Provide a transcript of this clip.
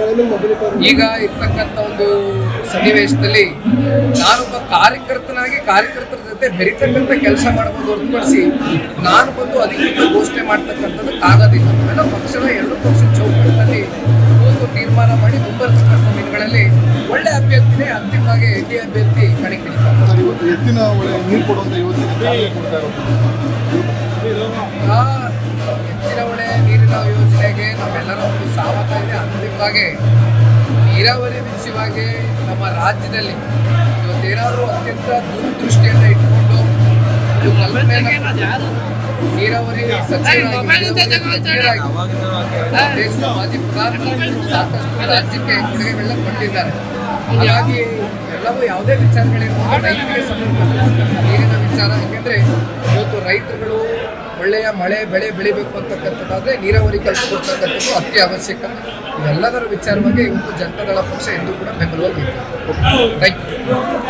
ಈಗ ಇರ್ತಕ್ಕಂಥ ಒಂದು ಸನ್ನಿವೇಶದಲ್ಲಿ ನಾನೊಬ್ಬ ಕಾರ್ಯಕರ್ತನಾಗಿ ಕಾರ್ಯಕರ್ತರ ಜೊತೆ ಬೆರಿತಕ್ಕಂಥ ಕೆಲಸ ಮಾಡಬಹುದು ಹೊರತುಪಡಿಸಿ ನಾನು ಬಂದು ಅಧಿಕೃತ ಘೋಷಣೆ ಮಾಡ್ತಕ್ಕಂಥದ್ದು ಆಗೋದಿಲ್ಲ ಎಲ್ಲ ಪಕ್ಷದ ಎರಡು ಪಕ್ಷದ ಚೌಕಟ್ಟಲ್ಲಿ ಒಂದು ತೀರ್ಮಾನ ಮಾಡಿ ಮುಂಬರ್ತಕ್ಕಂಥ ದಿನಗಳಲ್ಲಿ ಒಳ್ಳೆ ಅಭ್ಯರ್ಥಿನೇ ಅಂತಿಮವಾಗಿ ಎನ್ ಡಿ ಅಭ್ಯರ್ಥಿ ಕಣಕ್ಕಿಳಿತಾರೆ ಸರ್ ಇವತ್ತು ಎತ್ತಿನ ಒಳ್ಳೆ ನೀರು ಕೊಡುವಂತ ಯೋಜನೆ ಚಾಲನೆ ಕೊಡ್ತಾ ಇರೋದು ಆ ಹೆಚ್ಚಿನ ಹೊಳೆ ನೀರಿನ ಯೋಜನೆಗೆ ನಮ್ಮೆಲ್ಲರ ಒಂದು ಸಾಮತ ಇದೆ ಅಂತಿಮವಾಗಿ ನೀರಾವರಿ ವಿಷಯವಾಗಿ ನಮ್ಮ ರಾಜ್ಯದಲ್ಲಿ ಇವತ್ತೇನಾದರೂ ಅತ್ಯಂತ ದೂರದೃಷ್ಟಿಯನ್ನು ಇಟ್ಕೊಂಡು ಒಂದು ಕಲ್ಪನೆಯನ್ನು ನೀರಾವರಿ ಸಚಿವರಾಗಿ ತಜ್ಞರಾಗಿ ದೇಶದ ಮಾಜಿ ಪ್ರಧಾನಮಂತ್ರಿಗಳು ಸಾಕಷ್ಟು ರಾಜ್ಯಕ್ಕೆ ಕೊಡುಗೆಗಳನ್ನ ಕೊಟ್ಟಿದ್ದಾರೆ ಹಾಗಾಗಿ ಎಲ್ಲವೂ ಯಾವುದೇ ವಿಚಾರಗಳಿರ್ಬೋದು ರೈತರಿಗೆ ಸಂಬಂಧಪಟ್ಟಂತಹ ನೀರಿನ ವಿಚಾರ ಯಾಕೆಂದ್ರೆ ಇವತ್ತು ರೈತರುಗಳು ಒಳ್ಳೆಯ ಮಳೆ ಬೆಳೆ ಬೆಳಿಬೇಕು ಅಂತಕ್ಕಂಥದ್ದಾದ್ರೆ ನೀರಾವರಿ ಕಲ್ಪಿಕೊಡ್ತಕ್ಕಂಥದ್ದು ಅತಿ ಅವಶ್ಯಕ ಇವೆಲ್ಲದರ ವಿಚಾರವಾಗಿ ಇವತ್ತು ಜನತಾದಳ ಪಕ್ಷ ಎಂದೂ ಕೂಡ ಬೆಂಬಲವಾಗಿ ಥ್ಯಾಂಕ್ ಯು